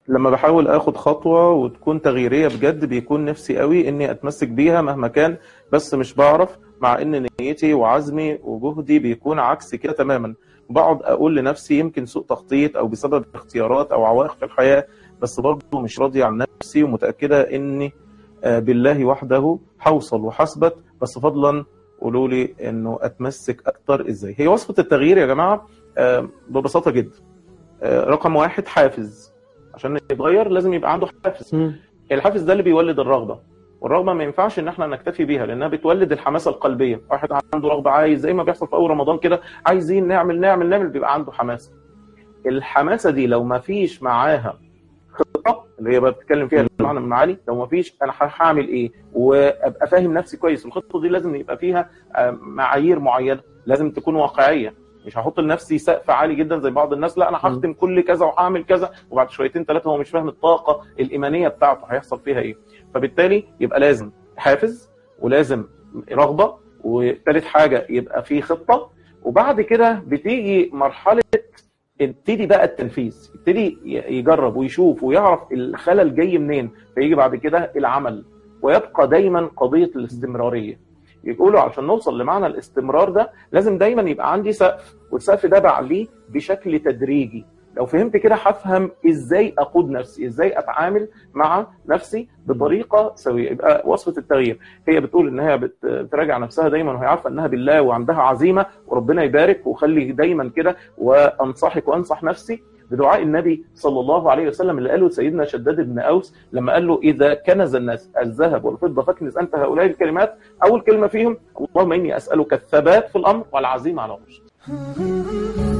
لما بحاول اخد خطوه وتكون تغييريه بجد بيكون نفسي قوي اني اتمسك بيها مهما كان بس مش بعرف مع ان نيتي وعزمي وجهدي بيكون عكس كده تماما بقعد اقول لنفسي يمكن سوء تخطيط او بسبب اختيارات او عوائق في الحياه بس برضه مش راضي عن نفسي ومتاكده اني آه، بالله وحده هوصل وحسبت بس فضلا قولوا لي انه اتمسك اكتر ازاي هي وصفه التغيير يا جماعه آه، ببساطه جدا آه، رقم واحد حافز عشان يتغير لازم يبقى عنده حافز الحافز ده اللي بيولد الرغبه والرغبه ما ينفعش ان احنا نكتفي بيها لانها بتولد الحماسه القلبيه واحد عنده رغبه عايز زي ما بيحصل في اول رمضان كده عايزين نعمل نعمل نعمل بيبقى عنده حماسه الحماسه دي لو ما فيش معاها خطه اللي هي بتتكلم فيها المعنى من المعاني لو ما فيش انا هعمل ايه وابقى فاهم نفسي كويس الخطه دي لازم يبقى فيها آه، معايير معينه لازم تكون واقعيه مش هحط لنفسي سقف عالي جدا زي بعض الناس لا انا هختم كل كذا وهعمل كذا وبعد شويتين ثلاثه هو مش فاهم الطاقه الايمانيه بتاعته هيحصل فيها ايه فبالتالي يبقى لازم حافز ولازم رغبه وثالث حاجه يبقى في خطه وبعد كده بتيجي مرحله ابتدي بقى التنفيذ يبتدي يجرب ويشوف ويعرف الخلل جاي منين فيجي بعد كده العمل ويبقى دايما قضيه الاستمراريه يقولوا عشان نوصل لمعنى الاستمرار ده لازم دايما يبقى عندي سقف والسقف ده بعليه بشكل تدريجي لو فهمت كده هفهم ازاي اقود نفسي ازاي اتعامل مع نفسي بطريقه سويه يبقى وصفه التغيير هي بتقول ان هي بتراجع نفسها دايما وهي عارفه انها بالله وعندها عزيمه وربنا يبارك وخلي دايما كده وانصحك وانصح نفسي بدعاء النبي صلى الله عليه وسلم اللي قاله سيدنا شداد بن اوس لما قال له اذا كنز الناس الذهب والفضه فاكنز انت هؤلاء الكلمات اول كلمه فيهم اللهم اني اسالك الثبات في الامر والعزيمه على الرشد